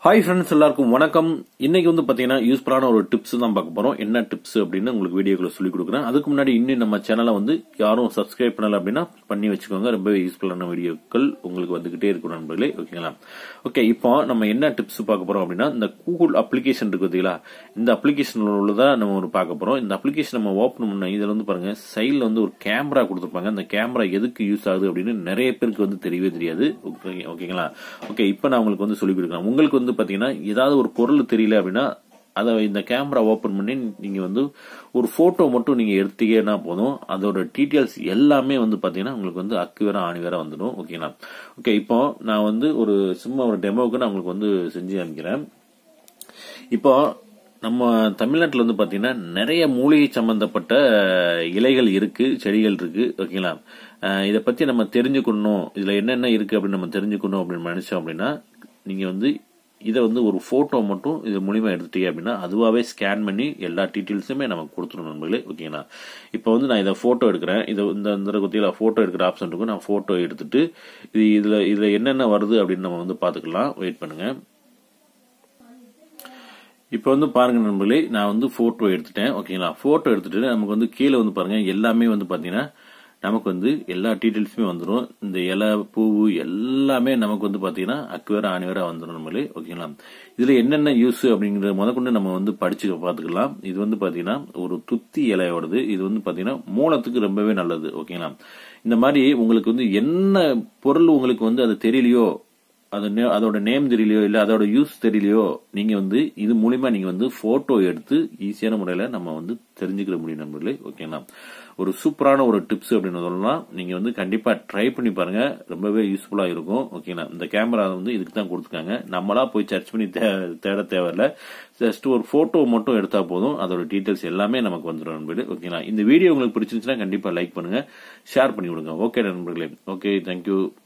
hi friends எல்லாருக்கும் வணக்கம் இன்னைக்கு வந்து பாத்தீங்கன்னா யூஸ்ஃபுல்லான ஒரு டிப்ஸ் தான் பார்க்க போறோம் என்ன டிப்ஸ் அப்படின்னு உங்களுக்கு வீடியோக்குள்ள சொல்லி கொடுக்குறேன் அதுக்கு முன்னாடி இன்னும் நம்ம சேனலை வந்து யாரும் சப்ஸ்கிரைப் பண்ணல அப்படின்னா பண்ணி வச்சுக்கோங்க ரொம்பவே யூஸ்ஃபுல்லான வீடியோக்கள் உங்களுக்கு வந்துகிட்டே இருக்கும் நண்பர்களே ஓகேங்களா ஓகே இப்போ நம்ம என்ன டிப்ஸ் பார்க்க போறோம் அப்படின்னா இந்த கூகுள் அப்ளிகேஷன் இருக்கு பார்த்தீங்களா இந்த அப்ளிகேஷன் உள்ளதான் நம்ம ஒரு பார்க்க போறோம் இந்த அப்ளிகேஷன் நம்ம ஓப்பன் பண்ண இதுல வந்து பாருங்க சைடில் வந்து ஒரு கேமரா கொடுத்துருப்பாங்க அந்த கேமரா எதுக்கு யூஸ் ஆகுது அப்படின்னு நிறைய பேருக்கு வந்து தெரியவே தெரியாது ஓகே ஓகேங்களா ஓகே இப்போ நான் உங்களுக்கு வந்து சொல்லிக் கொடுக்குறேன் உங்களுக்கு வந்து பாத்தீங்கன்னா ஏதாவது ஒரு பொருள் தெரியல அப்படின்னா அதை இந்த கேமரா ஓபன் பண்ணி நீங்க வந்து ஒரு போட்டோ மட்டும் நீங்க எடுத்தீங்கன்னா போதும் அதோட டீட்டெயில்ஸ் எல்லாமே வந்து பாத்தீங்கன்னா உங்களுக்கு வந்து அக்கு வேற ஆணி வேற வந்துடும் ஓகேங்களா ஓகே இப்போ நான் வந்து ஒரு சும்மா ஒரு டெமோவுக்கு நான் உங்களுக்கு வந்து செஞ்சு காமிக்கிறேன் இப்போ நம்ம தமிழ்நாட்டில் வந்து பாத்தீங்கன்னா நிறைய மூலிகை சம்பந்தப்பட்ட இலைகள் இருக்கு செடிகள் இருக்கு ஓகேங்களா இதை பத்தி நம்ம தெரிஞ்சுக்கணும் இதுல என்னென்ன இருக்கு அப்படின்னு நம்ம தெரிஞ்சுக்கணும் அப்படின்னு நினைச்சோம் அப்படின்னா நீங்க வந்து இதை வந்து ஒரு போட்டோ மட்டும் இது மூலியமா எடுத்துட்டீங்க அப்படின்னா அதுவாகவே ஸ்கேன் பண்ணி எல்லா டீட்டெயில்ஸுமே நமக்கு கொடுத்துரும் நண்பர்களே ஓகேங்களா இப்போ வந்து நான் இதை போட்டோ எடுக்கிறேன் இதை இந்த இந்த குத்தியில் போட்டோ எடுக்கிற ஆப்ஷன் இருக்கும் நான் போட்டோ எடுத்துட்டு இது இதுல இதுல என்னென்ன வருது அப்படின்னு நம்ம வந்து பாத்துக்கலாம் வெயிட் பண்ணுங்க இப்போ வந்து பாருங்க நண்பர்களே நான் வந்து போட்டோ எடுத்துட்டேன் ஓகேங்களா போட்டோ எடுத்துட்டு நமக்கு வந்து கீழே வந்து பாருங்க எல்லாமே வந்து பாத்தீங்கன்னா நமக்கு வந்து எல்லா டீட்டெயில்ஸுமே வந்துடும் இந்த இலை பூவு எல்லாமே நமக்கு வந்து பாத்தீங்கன்னா அக்குவேரா ஆணிவேரா வந்துடும் நம்மளே ஓகேங்களா இதுல என்னென்ன யூஸ் அப்படிங்கறத முதற்கொண்டு நம்ம வந்து படிச்சு பார்த்துக்கலாம் இது வந்து பாத்தீங்கன்னா ஒரு துத்தி இலையோடது இது வந்து பாத்தீங்கன்னா மூலத்துக்கு ரொம்பவே நல்லது ஓகேங்களா இந்த மாதிரி உங்களுக்கு வந்து என்ன பொருள் உங்களுக்கு வந்து அது தெரியலையோ அது அதோட நேம் தெரியலையோ இல்ல அதோட யூஸ் தெரியலையோ நீங்க வந்து இது மூலியமா நீங்க வந்து போட்டோ எடுத்து ஈஸியான முறையில நம்ம வந்து தெரிஞ்சுக்கிற முடியும் நண்பர்களே ஓகேங்களா ஒரு சூப்பரான ஒரு டிப்ஸ் அப்படின்னு சொல்லலாம் நீங்க வந்து கண்டிப்பா ட்ரை பண்ணி பாருங்க ரொம்பவே யூஸ்ஃபுல்லா இருக்கும் ஓகேங்களா இந்த கேமரா வந்து இதுக்கு தான் கொடுத்துருக்காங்க நம்மளா போய் சர்ச் பண்ணி தேட தேவையில்ல ஜஸ்ட் ஒரு போட்டோ மட்டும் எடுத்தா போதும் அதோட டீட்டெயில்ஸ் எல்லாமே நமக்கு வந்துடும் நண்பர்களே ஓகேங்களா இந்த வீடியோ உங்களுக்கு பிடிச்சிருந்துச்சுன்னா கண்டிப்பா லைக் பண்ணுங்க ஷேர் பண்ணி விடுங்க ஓகே நண்பர்களே ஓகே தேங்க்யூ